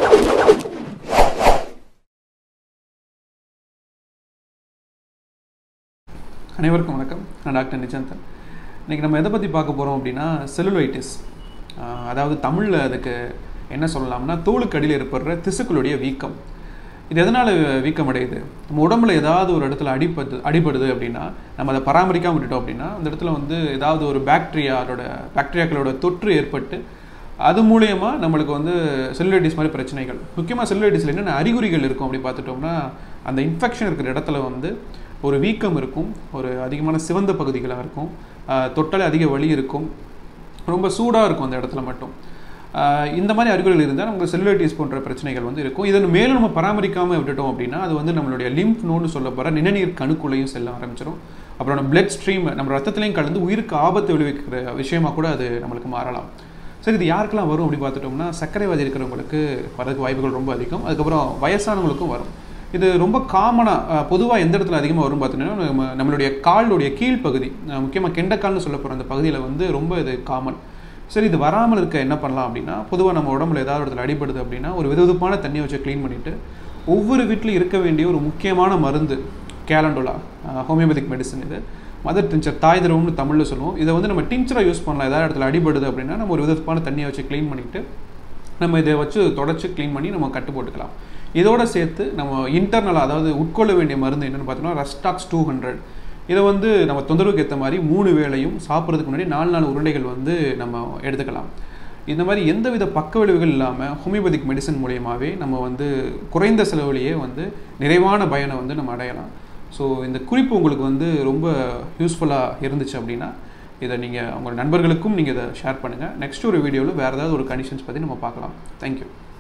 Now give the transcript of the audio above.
அனைவருக்கும் வணக்கம் நான் டாக்டர் நிஜந்தன் இன்றைக்கி நம்ம எதை பற்றி பார்க்க போகிறோம் அப்படின்னா செல்லுலைட்டிஸ் அதாவது தமிழில் அதுக்கு என்ன சொல்லலாம்னா தோலுக்கு அடியில் ஏற்படுற திசுக்களுடைய வீக்கம் இது எதனால் வீக்கம் அடையுது நம்ம உடம்புல ஏதாவது ஒரு இடத்துல அடிபடுது அடிபடுது அப்படின்னா நம்ம அதை பராமரிக்காமல் விட்டுட்டோம் அப்படின்னா அந்த இடத்துல வந்து ஏதாவது ஒரு பாக்டீரியா அதோட பாக்டீரியாக்களோட தொற்று ஏற்பட்டு அது மூலயமா நம்மளுக்கு வந்து செல்லுலைட்டிஸ் மாதிரி பிரச்சனைகள் முக்கியமாக செல்லுலைட்டிஸில் என்னென்ன அறிகுறிகள் இருக்கும் அப்படி பார்த்துட்டோம்னா அந்த இன்ஃபெக்ஷன் இருக்கிற இடத்துல வந்து ஒரு வீக்கம் இருக்கும் ஒரு அதிகமான சிவந்த பகுதிகளாக இருக்கும் ஆஹ் தொட்டாலே அதிக வலி இருக்கும் ரொம்ப சூடாக இருக்கும் அந்த இடத்துல மட்டும் ஆஹ் இந்த மாதிரி அறிகுறிகள் இருந்தால் நமக்கு செல்லுலைட்டிஸ் போன்ற பிரச்சனைகள் வந்து இருக்கும் இதன் மேலும் நம்ம பராமரிக்காமல் விட்டுட்டோம் அப்படின்னா அது வந்து நம்மளுடைய லிம்ப் நோன்னு சொல்ல போகிற நிணநீர் கணுக்குள்ளையும் செல்ல ஆரம்பிச்சிடும் அப்புறம் நம்ம பிளட் ஸ்ட்ரீம் நம்ம ரத்தத்திலையும் கலந்து உயிருக்கு ஆபத்து விளைவிக்கிற விஷயமா கூட அது நம்மளுக்கு மாறலாம் சரி இது யாருக்கெல்லாம் வரும் அப்படி பார்த்துட்டோம்னா சர்க்கரை வியாதி இருக்கிறவங்களுக்கு வரதுக்கு வாய்ப்புகள் ரொம்ப அதிகம் அதுக்கப்புறம் வயசானவங்களுக்கும் வரும் இது ரொம்ப காமனாக பொதுவாக எந்த இடத்துல அதிகமாக வரும் பார்த்தீங்கன்னா நம்ம நம்மளுடைய காலுடைய கீழ்ப்பகுதி முக்கியமாக கெண்டக்கால்னு சொல்ல போகிற அந்த பகுதியில் வந்து ரொம்ப இது காமன் சரி இது வராமல் இருக்க என்ன பண்ணலாம் அப்படின்னா பொதுவாக நம்ம உடம்புல ஏதாவது இடத்துல அடிபடுது அப்படின்னா ஒரு விதவிதப்பான தண்ணியை வச்சு க்ளீன் பண்ணிவிட்டு ஒவ்வொரு வீட்லையும் இருக்க வேண்டிய ஒரு முக்கியமான மருந்து கேலண்டோலா ஹோமியோபதிக் மெடிசன் இது மதர் டிஞ்சர் தாய் திரவம்னு தமிழில் சொல்லுவோம் இதை வந்து நம்ம டிஞ்சராக யூஸ் பண்ணலாம் ஏதாவது இடத்துல அடிபடுது அப்படின்னா நம்ம ஒரு விதப்பான தண்ணியை வச்சு க்ளீன் பண்ணிவிட்டு நம்ம இதை வச்சு தொடச்சி க்ளீன் பண்ணி நம்ம கட்டு போட்டுக்கலாம் இதோட சேர்த்து நம்ம இன்டர்னலாக அதாவது உட்கொள்ள வேண்டிய மருந்து என்னென்னு பார்த்தோம்னா ரஸ்டாக்ஸ் டூ ஹண்ட்ரட் இதை வந்து நம்ம தொந்தரவுக்கு ஏற்ற மாதிரி மூணு வேளையும் சாப்பிட்றதுக்கு முன்னாடி நாலு நாலு உருண்டைகள் வந்து நம்ம எடுத்துக்கலாம் இந்த மாதிரி எந்தவித பக்க விளைவுகள் இல்லாமல் ஹோமியோபதிக் மெடிசன் மூலியமாகவே நம்ம வந்து குறைந்த செலவுலேயே வந்து நிறைவான பயனை வந்து நம்ம அடையலாம் ஸோ இந்த குறிப்பு உங்களுக்கு வந்து ரொம்ப யூஸ்ஃபுல்லாக இருந்துச்சு அப்படின்னா இதை நீங்கள் உங்கள் நண்பர்களுக்கும் நீங்கள் இதை ஷேர் பண்ணுங்கள் நெக்ஸ்ட் ஒரு வீடியோவில் வேறு ஏதாவது ஒரு கண்டிஷன்ஸ் பற்றி நம்ம பார்க்கலாம் தேங்க்யூ